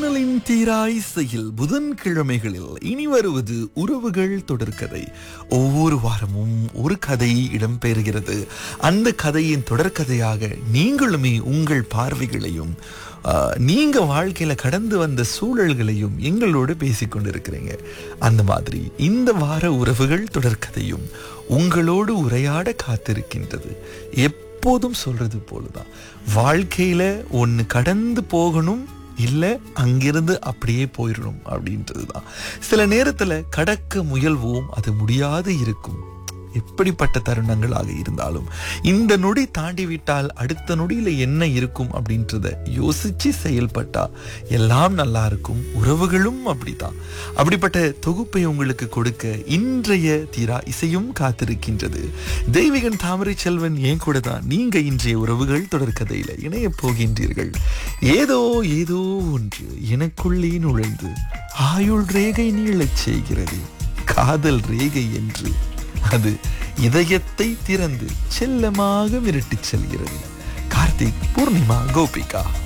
மின்னலின் தீராயிசையில் புதன்கிழமைகளில் இனி வருவது உறவுகள் தொடர்கதை ஒவ்வொரு வாரமும் ஒரு கதை இடம்பெறுகிறது அந்த கதையின் தொடர்கதையாக நீங்களுமே உங்கள் பார்வைகளையும் ஆஹ், நீங்க வாழ்க்கையில கடந்து வந்த சூழல்களையும் எங்களோடு பேசிக் கொண்டிருக்கிறீங்க அந்த மாதிரி இந்த வார உறவுகள் தொடர்கதையும் உங்களோடு உரையாட காத்திருக்கின்றது எப்போதும் சொல்றது போலதான் வாழ்க்கையில ஒன்னு கடந்து போகணும் இல்ல அங்கிருந்து அப்படியே போயிடணும் அப்படின்றது தான் சில நேரத்துல கடக்க முயல்வோம் அது முடியாது இருக்கும் எப்படிப்பட்ட தருணங்களாக இருந்தாலும் இந்த நொடி தாண்டி விட்டால் அடுத்த நொடியில என்ன இருக்கும் அப்படின்றத யோசிச்சு செயல்பட்டா எல்லாம் நல்லா இருக்கும் உறவுகளும் அப்படிதான் அப்படிப்பட்ட தொகுப்பை உங்களுக்கு கொடுக்க இன்றைய தீரா இசையும் காத்திருக்கின்றது தெய்வீகன் தாமரை செல்வன் ஏன் கூட தான் நீங்க இன்றைய உறவுகள் தொடர்கதையில இணைய போகின்றீர்கள் ஏதோ ஏதோ ஒன்று எனக்குள்ளே நுழைந்து ஆயுள் ரேகை நீளச் செய்கிறது காதல் ரேகை என்று அது இதயத்தை திறந்து செல்லமாக மிரட்டிச் செல்கிறது கார்த்திக் பூர்ணிமா கோபிகா